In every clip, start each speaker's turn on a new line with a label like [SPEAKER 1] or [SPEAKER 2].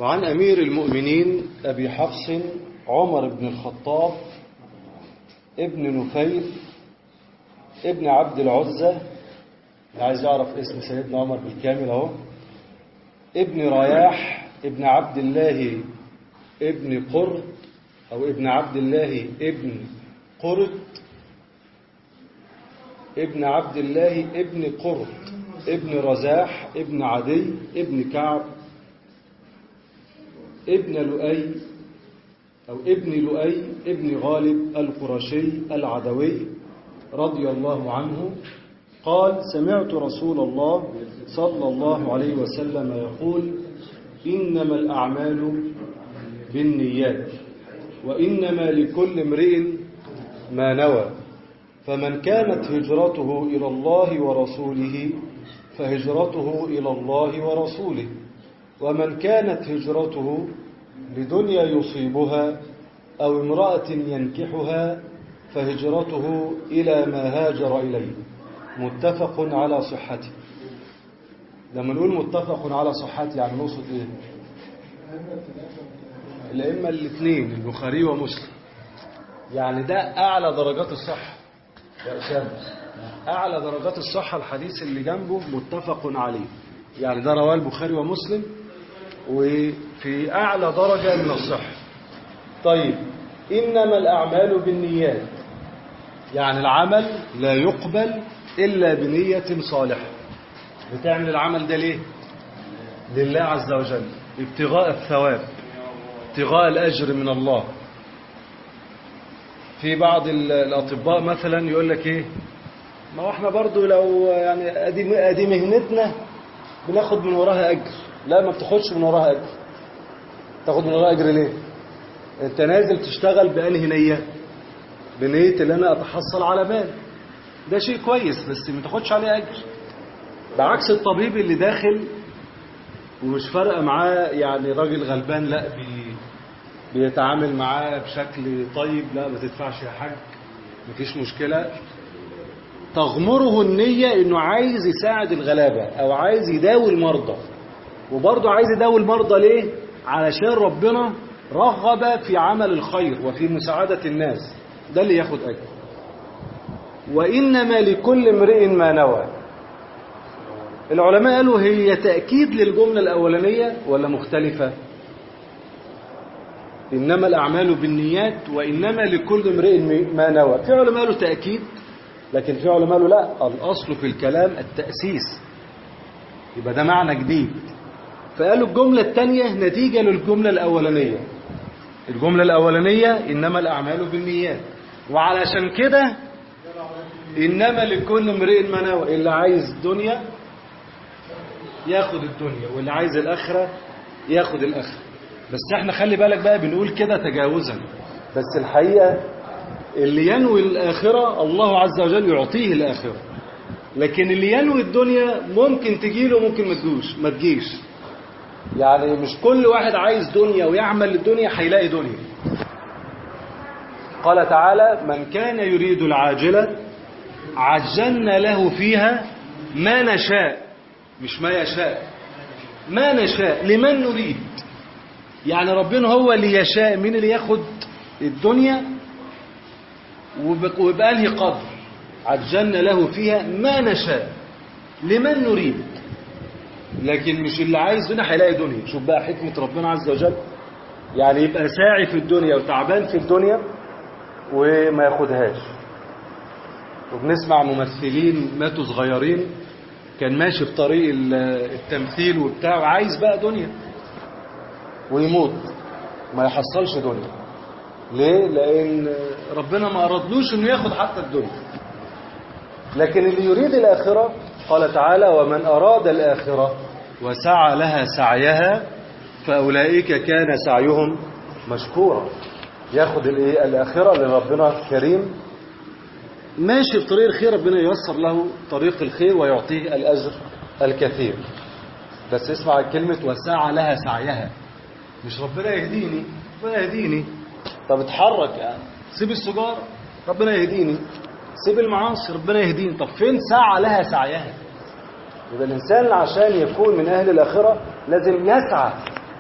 [SPEAKER 1] وعن أمير المؤمنين أبي حفص عمر بن الخطاب ابن نفيل ابن عبد العزة اللي عايز يعرف اسم سيدنا عمر بالكامل اهو ابن رياح ابن عبد الله ابن قرط أو ابن عبد الله ابن قرط ابن عبد الله ابن قرط ابن رزاح ابن عدي ابن كعب ابن لؤي أو ابن لؤي ابن غالب القرشي العدوي رضي الله عنه قال سمعت رسول الله صلى الله عليه وسلم يقول إنما الأعمال بالنيات وإنما لكل امرئ ما نوى فمن كانت هجرته إلى الله ورسوله فهجرته إلى الله ورسوله ومن كانت هجرته لدنيا يصيبها أو امرأة ينكحها فهجرته إلى ما هاجر إليه متفق على صحته لما نقول متفق على صحته يعني نقصد إيه الأئمة الاثنين البخاري ومسلم يعني ده أعلى درجات الصحة يا أسامة أعلى درجات الصحة الحديث اللي جنبه متفق عليه يعني ده رواه البخاري ومسلم وفي أعلى درجة من الصحة طيب إنما الأعمال بالنيات يعني العمل لا يقبل إلا بنية صالحة بتعمل العمل ده ليه لله عز وجل ابتغاء الثواب ابتغاء الأجر من الله في بعض الأطباء مثلا يقول لك إيه ما هو احنا برضو لو يعني ادي ادي مهنتنا بناخد من وراها اجر لا ما بتاخدش من وراها اجر تاخد من وراها اجر ليه انت نازل تشتغل بانهي نيه بنيه ان انا اتحصل على مال ده شيء كويس بس ما تاخدش عليه اجر بعكس الطبيب اللي داخل ومش فارقه معاه يعني راجل غلبان لا بي بيتعامل معاه بشكل طيب لا ما تدفعش يا حاج مفيش مشكله تغمره النية انه عايز يساعد الغلابة او عايز يداوي المرضى وبرضه عايز يداوي المرضى ليه علشان ربنا رغب في عمل الخير وفي مساعدة الناس ده اللي ياخد اجر وانما لكل امرئ ما نوى العلماء قالوا هي تأكيد للجملة الأولانية ولا مختلفة إنما الأعمال بالنيات وإنما لكل امرئ ما نوى في علماء قالوا تأكيد لكن في علماء قالوا لا الأصل في الكلام التأسيس يبقى ده معنى جديد فقالوا الجملة الثانية نتيجة للجملة الأولانية الجملة الأولانية إنما الأعمال بالنيات وعلشان كده إنما لكل امرئ ما نوى اللي عايز الدنيا ياخد الدنيا واللي عايز الآخرة ياخد الآخرة بس احنا خلي بالك بقى بنقول كده تجاوزا بس الحقيقة اللي ينوي الآخرة الله عز وجل يعطيه الآخرة لكن اللي ينوي الدنيا ممكن تجيله ممكن ما تجوش ما تجيش يعني مش كل واحد عايز دنيا ويعمل للدنيا هيلاقي دنيا قال تعالى من كان يريد العاجلة عجلنا له فيها ما نشاء مش ما يشاء ما نشاء لمن نريد يعني ربنا هو اللي يشاء مين اللي ياخد الدنيا وبأنهي قدر عجلنا له فيها ما نشاء لمن نريد لكن مش اللي عايز دنيا هيلاقي دنيا شوف بقى حكمة ربنا عز وجل يعني يبقى ساعي في الدنيا وتعبان في الدنيا وما ياخدهاش وبنسمع ممثلين ماتوا صغيرين كان ماشي في طريق التمثيل وبتاع وعايز بقى دنيا ويموت ما يحصلش دنيا ليه؟ لأن ربنا ما أرادلوش أنه ياخد حتى الدنيا لكن اللي يريد الآخرة قال تعالى ومن أراد الآخرة وسعى لها سعيها فأولئك كان سعيهم مشكورا ياخد الايه الآخرة اللي ربنا كريم ماشي في طريق الخير ربنا ييسر له طريق الخير ويعطيه الأجر الكثير بس اسمع كلمة وسعى لها سعيها مش ربنا يهديني ربنا يهديني طب اتحرك يعني سيب السجارة ربنا يهديني سيب المعاصي ربنا يهديني طب فين سعى لها سعيها يبقى الإنسان عشان يكون من أهل الآخرة لازم يسعى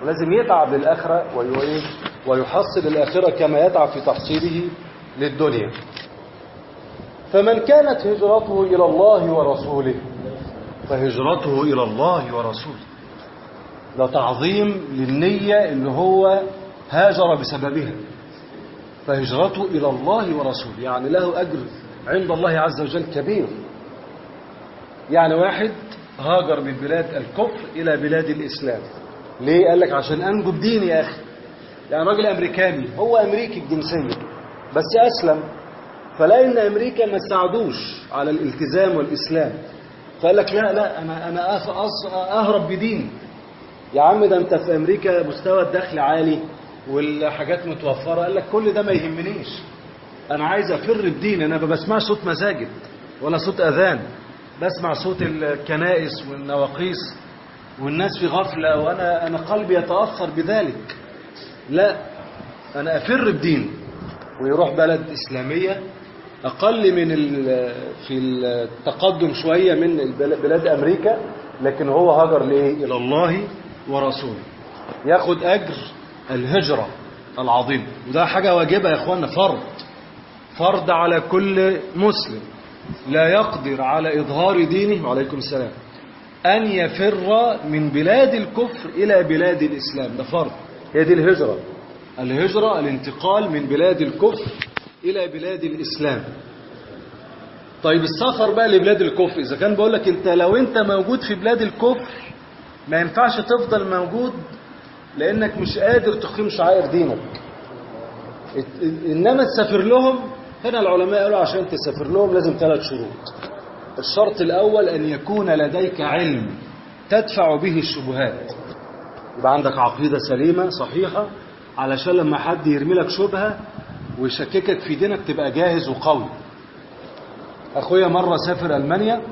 [SPEAKER 1] ولازم يتعب للآخرة ويحصل الآخرة كما يتعب في تحصيله للدنيا فمن كانت هجرته إلى الله ورسوله فهجرته إلى الله ورسوله ده تعظيم للنية اللي هو هاجر بسببها فهجرته إلى الله ورسوله يعني له أجر عند الله عز وجل كبير يعني واحد هاجر من بلاد الكفر إلى بلاد الإسلام ليه؟ قال لك عشان أنجو بديني يا أخي يعني راجل أمريكاني هو أمريكي الجنسية بس أسلم فلا إن أمريكا ما ساعدوش على الالتزام والإسلام فقال لك لا لا أنا أنا أهرب بديني يا عم ده أنت في أمريكا مستوى الدخل عالي والحاجات متوفرة قال لك كل ده ما يهمنيش أنا عايز أفر بديني أنا ما بسمعش صوت مساجد ولا صوت أذان بسمع صوت الكنائس والنواقيس والناس في غفلة وأنا أنا قلبي يتأثر بذلك لا أنا أفر بديني ويروح بلد إسلامية أقل من في التقدم شوية من بلاد أمريكا لكن هو هاجر لإيه؟ إلى الله ورسوله ياخد أجر الهجرة العظيم وده حاجة واجبة يا إخوانا فرض فرض على كل مسلم لا يقدر على إظهار دينه وعليكم السلام أن يفر من بلاد الكفر إلى بلاد الإسلام ده فرض هي دي الهجرة الهجرة الانتقال من بلاد الكفر إلى بلاد الإسلام طيب السفر بقى لبلاد الكفر إذا كان بقول لك أنت لو أنت موجود في بلاد الكفر ما ينفعش تفضل موجود لأنك مش قادر تقيم شعائر دينك إنما تسافر لهم هنا العلماء قالوا عشان تسافر لهم لازم ثلاث شروط الشرط الأول أن يكون لديك علم تدفع به الشبهات يبقى عندك عقيدة سليمة صحيحة علشان لما حد يرمي لك شبهة ويشككك في دينك تبقى جاهز وقوي أخويا مرة سافر ألمانيا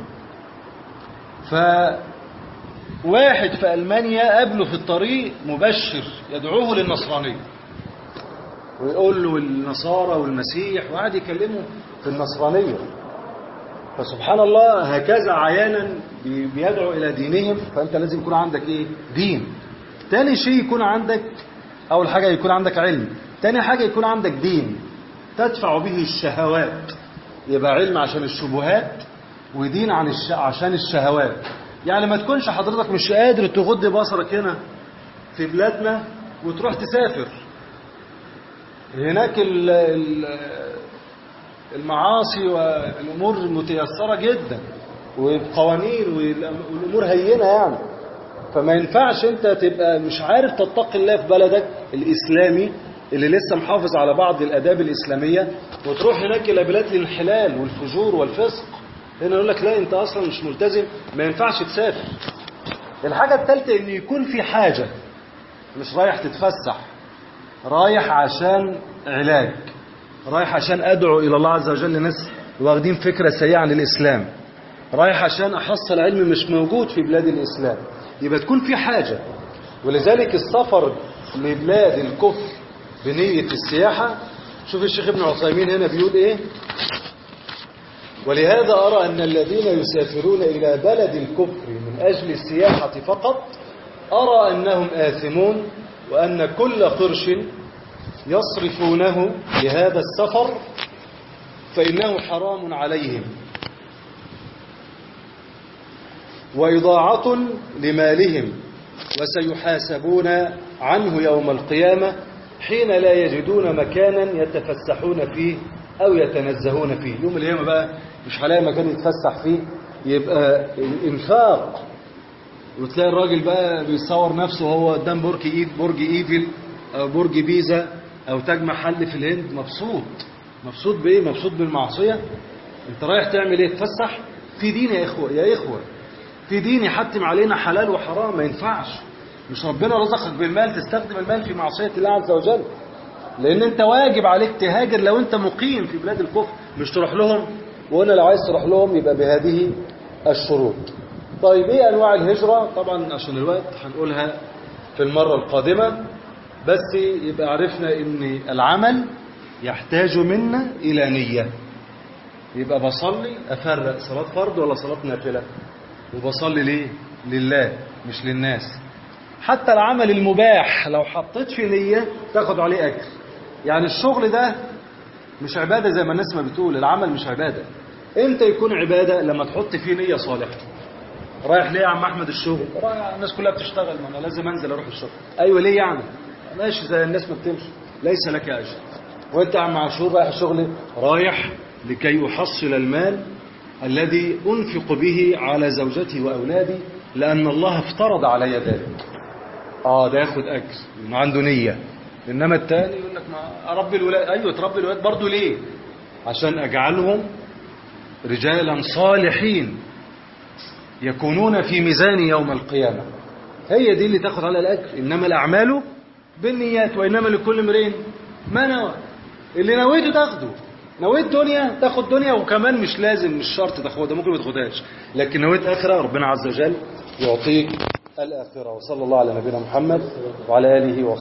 [SPEAKER 1] فواحد في ألمانيا قابله في الطريق مبشر يدعوه للنصرانية ويقول له النصارى والمسيح وقعد يكلمه في النصرانية فسبحان الله هكذا عيانا بيدعو إلى دينهم فأنت لازم يكون عندك إيه دين تاني شيء يكون عندك أول حاجة يكون عندك علم تاني حاجة يكون عندك دين تدفع به الشهوات يبقى علم عشان الشبهات ودين عن الش... عشان الشهوات يعني ما تكونش حضرتك مش قادر تغض بصرك هنا في بلادنا وتروح تسافر هناك ال... المعاصي والأمور متيسرة جدا والقوانين والأمور هينة يعني فما ينفعش انت تبقى مش عارف تتقي الله في بلدك الإسلامي اللي لسه محافظ على بعض الآداب الإسلامية وتروح هناك إلى بلاد الانحلال والفجور والفسق هنا يقول لك لا انت أصلا مش ملتزم ما ينفعش تسافر الحاجة الثالثة ان يكون في حاجة مش رايح تتفسح رايح عشان علاج رايح عشان أدعو إلى الله عز وجل لناس واخدين فكرة سيئة عن الإسلام رايح عشان أحصل علم مش موجود في بلاد الإسلام يبقى تكون في حاجة ولذلك السفر لبلاد الكفر بنية السياحة شوف الشيخ ابن عثيمين هنا بيقول ايه ولهذا أرى أن الذين يسافرون إلى بلد الكفر من أجل السياحة فقط أرى أنهم آثمون وأن كل قرش يصرفونه لهذا السفر فإنه حرام عليهم وإضاعة لمالهم وسيحاسبون عنه يوم القيامة حين لا يجدون مكانا يتفسحون فيه أو يتنزهون فيه يوم القيامة بقى مش هلاقي مكان يتفسح فيه يبقى الإنفاق وتلاقي الراجل بقى بيصور نفسه وهو قدام برج إيد برج إيفل أو برج بيزا أو تاج محل في الهند مبسوط مبسوط بإيه؟ مبسوط بالمعصية أنت رايح تعمل إيه؟ تفسح في دين يا إخوة يا إخوة في دين يحتم علينا حلال وحرام ما ينفعش مش ربنا رزقك بالمال تستخدم المال في معصية الله عز وجل لأن أنت واجب عليك تهاجر لو أنت مقيم في بلاد الكفر مش تروح لهم وأنا لو عايز تروح لهم يبقى بهذه الشروط طيب إيه أنواع الهجرة طبعا عشان الوقت هنقولها في المرة القادمة بس يبقى عرفنا ان العمل يحتاج منا الى نية يبقى بصلي افرق صلاة فرض ولا صلاة نافلة وبصلي ليه لله مش للناس حتى العمل المباح لو حطيت فيه نية تاخد عليه أجر يعني الشغل ده مش عبادة زي ما الناس ما بتقول العمل مش عبادة امتى يكون عبادة لما تحط فيه نية صالحة رايح ليه يا عم احمد الشغل رايح الناس كلها بتشتغل ما انا لازم انزل اروح الشغل ايوه ليه يعني ماشي زي الناس ما بتمشي ليس لك اجر وانت يا عم عاشور رايح الشغل رايح لكي احصل المال الذي انفق به على زوجتي واولادي لان الله افترض علي ذلك اه ده ياخد اجر انه عنده نيه انما التاني يقول لك ما اربي الولاد ايوه تربي الولاد برضه ليه عشان اجعلهم رجالا صالحين يكونون في ميزان يوم القيامة هي دي اللي تاخد على الأجر إنما الأعمال بالنيات وإنما لكل امرئ ما نوى اللي نويته تاخده نويت دنيا تاخد دنيا وكمان مش لازم مش شرط تاخدها ممكن ما تاخدهاش لكن نويت آخرة ربنا عز وجل يعطيك الآخرة وصلى الله على نبينا محمد وعلى آله وصحبه